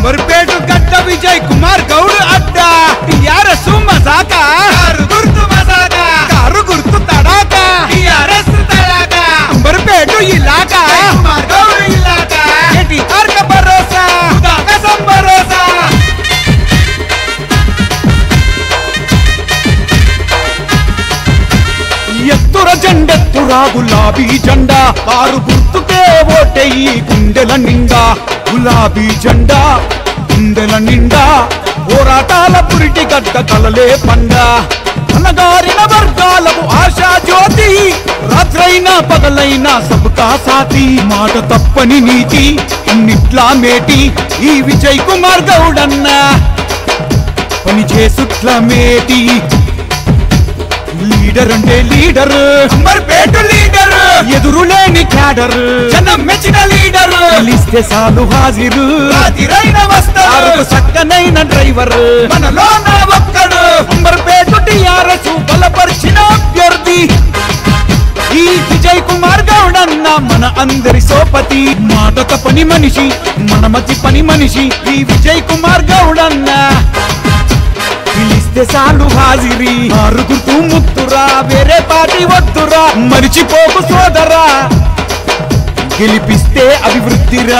అంబర్పేట గడ్డ విజయ్ కుమార్ గౌడ్ అడ్డ TRS మజాక car గుర్తు మజాక కారు గుర్తు తడాక టిఆర్ఎస్ తడాక అంబర్పేట ఇలాకా కుమార్ గౌడ్ ఇలాకా కేటీఆర్ కా భరోసా ఖుదా కసం భరోసా ఎత్తుర జెండెత్తురా గులాబీ జెండా కారు గుర్తుకే ఓటెయ్యి గుండెల నిండా గులాబీ జెండా గుండెల నిండా పోరాటాల పురిటి గడ్డ కలలే పండ అనగారిన వర్గాలకు ఆశా జ్యోతి రాత్రైనా పగలైనా సబుకా సాతి మాట తప్పని నీతి ఇన్నిట్లా మేటి ఈ విజయ్ కుమార్ గౌడన్న పని చేసుట్ల మేటి లీడర్ అంటే లీడర్ అంబర్పేట లీడర్ ఎదురులేని క్యాడర్ జనం మెచ్చిన లీడర్ పిలిస్తే సాలు హాజిరు రాతిరైన వస్తారు చక్కనైన డ్రైవర్ మనలో నా ఒక్కడు అంబర్పేట టిఆర్ఎస్ బలపరిచిన అభ్యర్థి ఈ విజయ్ కుమార్ గౌడ్ అన్న మన అందరి సోపతి మాట తప్పని మనిషి మన మతి పని మనిషి ఈ విజయ్ కుమార్ గౌడ్ అన్న పిలిస్తే సాలు హాజిరి ఆరు గుర్తు ముత్తురా వేరే పార్టీ వద్దురా మరిచిపోకు సోదరా గెలిపిస్తే అభివృద్ధిరా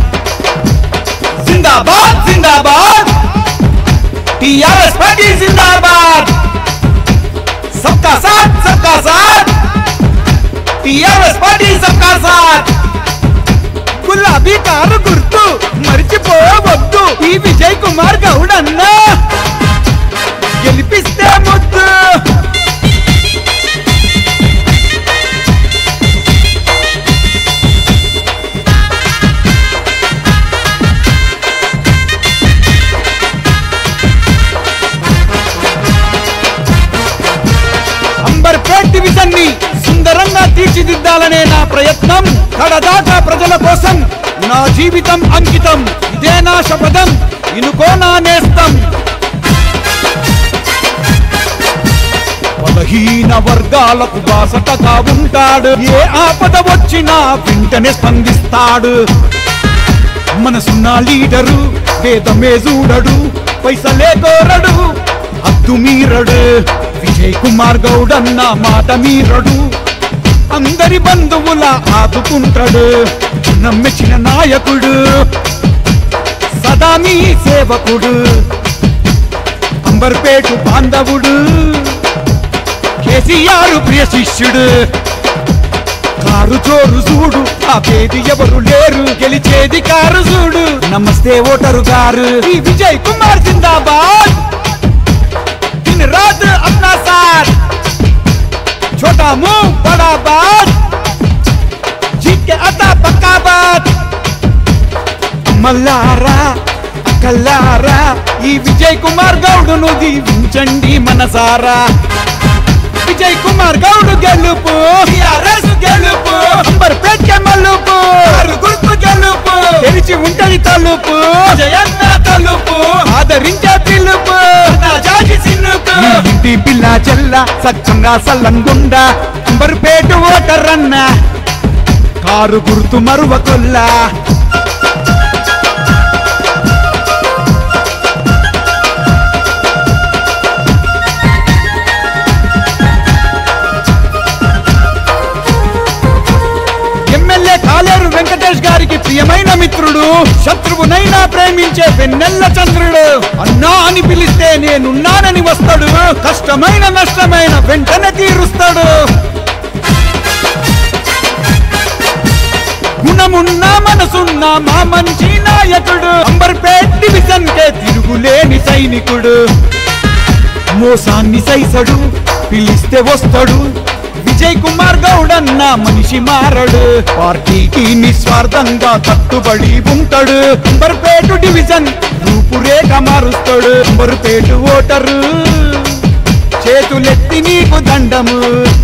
జిందాబాద్ జిందాబాద్ టిఆర్ఎస్ పార్టీ జిందాబాద్ సబ్కా సాత్ సబ్కా సాత్ టిఆర్ఎస్ పార్టీ సబ్కా సాత్ గులాబీ కారు గుర్తు మరిచిపోవద్దు ఈ విజయ్ కుమార్ గౌడ్ అన్నా గెలిపిస్తే ముద్దు అంబర్పేట్ డివిజన్ ని సుందరంగా తీర్చిదిద్దాలనే నా ప్రయత్నం కడదాకా ప్రజల కోసం నా జీవితం అంకితం ఇదే నా శపథం ఇనుకో నా నేస్తం బలహీన వర్గాలకు బాసటగా ఉంటాడు ఏ ఆపద వచ్చినా వెంటనే స్పందిస్తాడు మనసున్న లీడరు వేదమే చూడడు పైసలే కోరడు హద్దు మీరడు విజయ్ కుమార్ గౌడ్ అన్న మాట మీరడు అందరి బంధువుల ఆదుకుంటాడు నమ్మెచ్చిన నాయకుడు సదా మీ సేవకుడు అంబర్పేటు బాంధవుడు కేసీఆర్ ప్రియ శిష్యుడు కారు జోరు చూడు ఆ పేది ఎవరు లేరు గెలిచేది కారు చూడు నమస్తే ఓటరు గారు ఈ విజయ్ కుమార్ జిందాబాద్ దిన్ రాత్ అప్నా సాత్ छोटा मुंह बड़ा बात जीत के आता पक्का बात మల్లారా కల్లారా ఈ విజయ్ కుమార్ గౌడును దీవించండి మనసారా విజయ్ కుమార్ గౌడ్ గెలుపు టిఆర్ఎస్ గెలుపు అంబర్పేట్ కే మలుపు గుర్తు గెలుపు తెరిచి ఉంటది తలుపు జయన్న తలుపు ఆదరించే పిలుపు నా జాజి సిన్నుకు మీ ఇంటి పిల్ల చెల్ల సత్యంగా సల్లంగుండా అంబర్పేట ఓటరన్న కారు గుర్తు మరువకొల్లా ఎమ్మెల్యే కాలేరు వెంకటేష్ గారికి ప్రియమైన మిత్రుడు శత్రువునైనా ప్రేమించే వెన్నెల్ల చంద్రుడు అన్నా అని పిలిస్తే నేనున్నానని వస్తాడు కష్టమైన నష్టమైన వెంటనే తీరుస్తాడు గుణమున్న మనసున్న మా మంచి నాయకుడు అంబర్పేట్ డివిజన్ కే తిరుగులేని సైనికుడు మోసాన్ని సైసడు పిలిస్తే వస్తాడు విజయ్ కుమార్ గౌడ్ అన్న మనిషి మారడు పార్టీకి నిస్వార్థంగా కట్టుబడి ఉంటాడు అంబర్పేటు డివిజన్ రూపురేఖ మారుస్తాడు అంబర్పేటు ఓటరు చేతులెత్తి నీకు దండము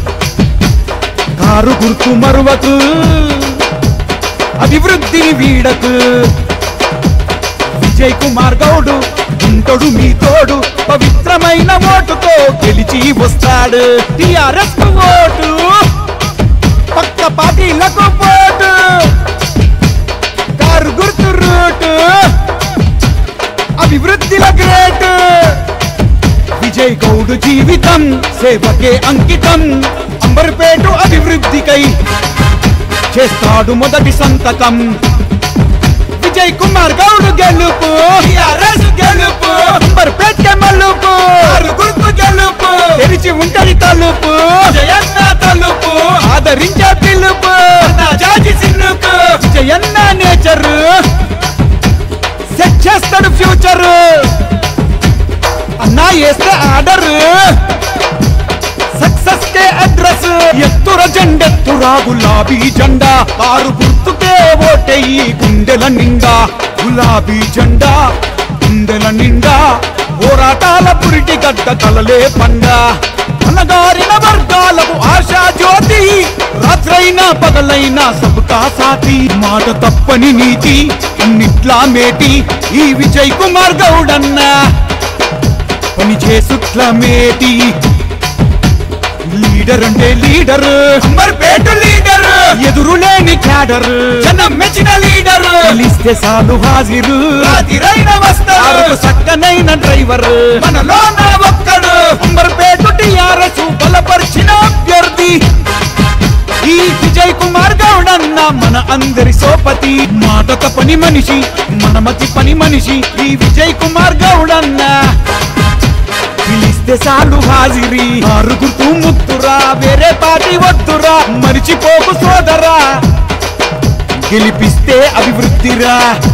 కారు గుర్తు మరువకు అభివృద్ధిని వీడకు విజయ్ కుమార్ గౌడు ఉంటడు మీ తోడు పవిత్రమైన ఓటుతో గెలిచి వస్తాడు టిఆర్ఎస్ ఓటు పక్క పార్టీలకు పోటు కారు గుర్తు రూటు పార్టీల గ్రేట్ విజయ్ గౌడ్ జీవితం సేవకే అంకితం అంబర్పేటు అభివృద్ధికై చేస్తాడు మొదటి సంతకం విజయ్ కుమార్ గౌడ్ గెలుపు టిఆర్ఎస్ గెలుపు అంబర్పేట్ మల్లుపు గుర్తు గెలుపు తెరిచి ఉంటది తలుపు జయన్న తలుపు ఆదరించే పిలుపు నా జాజి సిన్నుకు జయన్న నేచర్ సెట్ చేస్తాడు ఫ్యూచర్ అన్నా వేస్తే ఆర్డర్ సక్సెస్ కే అడ్రస్ ఎత్తుర జెండెత్తురా గులాబీ జెండా ఆరు గుర్తుకే ఓటెయ్యి గుండెల నిండా గులాబీ జెండా గుండెల నిండా పోరాటాల పురిటి గడ్డ కలలే పండ అనగారిన వర్గాలకు ఆశా జ్యోతి రాత్రైనా పగలైనా సబుకా సాటి మాట తప్పని నీతి అన్నిట్లా మేటి ఈ విజయ్ కుమార్ గౌడన్నా పని చేసుట్ల మేటి లీడర్ అంటే లీడర్ అంబర్పేట లీడర్ ఎదురులేని క్యాడర్ జనం మెచ్చిన లీడర్ పిలిస్తే సాలు హాజిరు రాతిరైన వస్తారు సక్కనైన డ్రైవర్ మనలో నా ఒక్కడు అంబర్పేట టిఆర్ఎస్ బలపరిచిన అభ్యర్థి ఈ విజయ్ కుమార్ గౌడ్ అన్న మన అందరి సోపతి మాట తప్పని మనిషి మన మతి పని మనిషి ఈ విజయ్ కుమార్ గౌడ్ అన్న పిలిస్తే సాలు హాజిరి ఆరు గుర్తు ముత్తురా వేరే పార్టీ వద్దురా మరిచిపోకు సోదరా గెలిపిస్తే అభివృద్ధిరా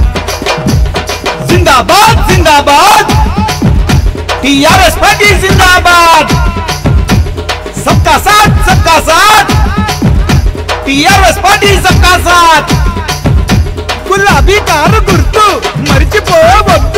జిందాబాద్ జిందాబాద్ టిఆర్ఎస్ పార్టీ జిందాబాద్ सबका साथ सबका साथ టిఆర్ఎస్ పార్టీ सबका साथ గులాబీ కారు గుర్తు మరిచిపోవద్దు